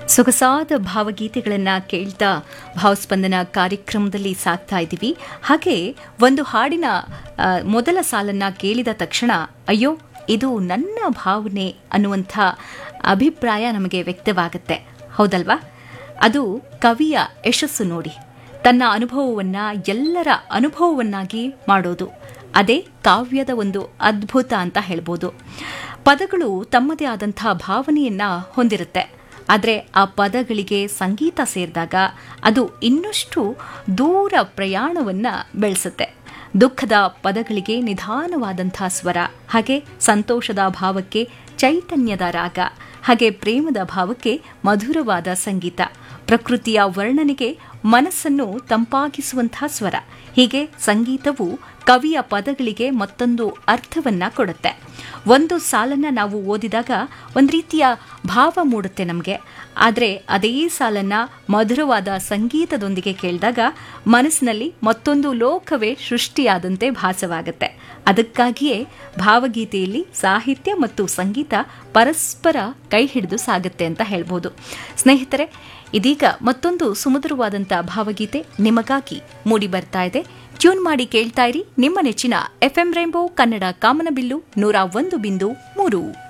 ಸೊಗಸಾದ ಭಾವಗೀತೆಗಳನ್ನು ಕೇಳ್ತಾ ಭಾವಸ್ಪಂದನ ಕಾರ್ಯಕ್ರಮದಲ್ಲಿ ಸಾಕ್ತಾ ಇದ್ದೀವಿ ಹಾಗೆ ಒಂದು ಹಾಡಿನ ಆ, ಮೊದಲ ಸಾಲನ್ನ ಕೇಳಿದ ತಕ್ಷಣ ಅಯ್ಯೋ ಇದು ನನ್ನ ಭಾವನೆ ಅನ್ನುವಂಥ ಅಭಿಪ್ರಾಯ ನಮಗೆ ವ್ಯಕ್ತವಾಗುತ್ತೆ ಹೌದಲ್ವಾ ಅದು ಕವಿಯ ಯಶಸ್ಸು ನೋಡಿ ತನ್ನ ಅನುಭವವನ್ನ ಎಲ್ಲರ ಅನುಭವವನ್ನಾಗಿ ಮಾಡೋದು ಅದೇ ಕಾವ್ಯದ ಒಂದು ಅದ್ಭುತ ಅಂತ ಹೇಳ್ಬೋದು ಪದಗಳು ತಮ್ಮದೇ ಆದಂಥ ಭಾವನೆಯನ್ನ ಹೊಂದಿರುತ್ತೆ ಆದರೆ ಆ ಪದಗಳಿಗೆ ಸಂಗೀತ ಸೇರಿದಾಗ ಅದು ಇನ್ನಷ್ಟು ದೂರ ಪ್ರಯಾಣವನ್ನ ಬೆಳೆಸುತ್ತೆ ದುಃಖದ ಪದಗಳಿಗೆ ನಿಧಾನವಾದಂಥ ಸ್ವರ ಹಾಗೆ ಸಂತೋಷದ ಭಾವಕ್ಕೆ ಚೈತನ್ಯದ ರಾಗ ಹಾಗೆ ಪ್ರೇಮದ ಭಾವಕ್ಕೆ ಮಧುರವಾದ ಸಂಗೀತ ಪ್ರಕೃತಿಯ ವರ್ಣನೆಗೆ ಮನಸ್ಸನ್ನು ತಂಪಾಗಿಸುವಂತಹ ಸ್ವರ ಹೀಗೆ ಸಂಗೀತವು ಕವಿಯ ಪದಗಳಿಗೆ ಮತ್ತೊಂದು ಅರ್ಥವನ್ನ ಕೊಡುತ್ತೆ ಒಂದು ಸಾಲನ್ನ ನಾವು ಓದಿದಾಗ ಒಂದು ರೀತಿಯ ಭಾವ ಮೂಡುತ್ತೆ ನಮಗೆ ಆದರೆ ಅದೇ ಸಾಲನ್ನ ಮಧುರವಾದ ಸಂಗೀತದೊಂದಿಗೆ ಕೇಳಿದಾಗ ಮನಸ್ಸಿನಲ್ಲಿ ಮತ್ತೊಂದು ಲೋಕವೇ ಸೃಷ್ಟಿಯಾದಂತೆ ಭಾಸವಾಗುತ್ತೆ ಅದಕ್ಕಾಗಿಯೇ ಭಾವಗೀತೆಯಲ್ಲಿ ಸಾಹಿತ್ಯ ಮತ್ತು ಸಂಗೀತ ಪರಸ್ಪರ ಕೈ ಹಿಡಿದು ಸಾಗುತ್ತೆ ಅಂತ ಹೇಳ್ಬೋದು ಸ್ನೇಹಿತರೆ ಇದೀಗ ಮತ್ತೊಂದು ಸುಮಧುರವಾದಂಥ ಭಾವಗೀತೆ ನಿಮಗಾಗಿ ಮೂಡಿ ಬರ್ತಾ ಇದೆ ಟ್ಯೂನ್ ಮಾಡಿ ಕೇಳ್ತಾ ಇರಿ ನಿಮ್ಮ ನೆಚ್ಚಿನ ಎಫ್ಎಂ ರೈನ್ಬೋ ಕನ್ನಡ ಕಾಮನಬಿಲ್ಲು ನೂರ ಒಂದು ಬಿಂದು ಮೂರು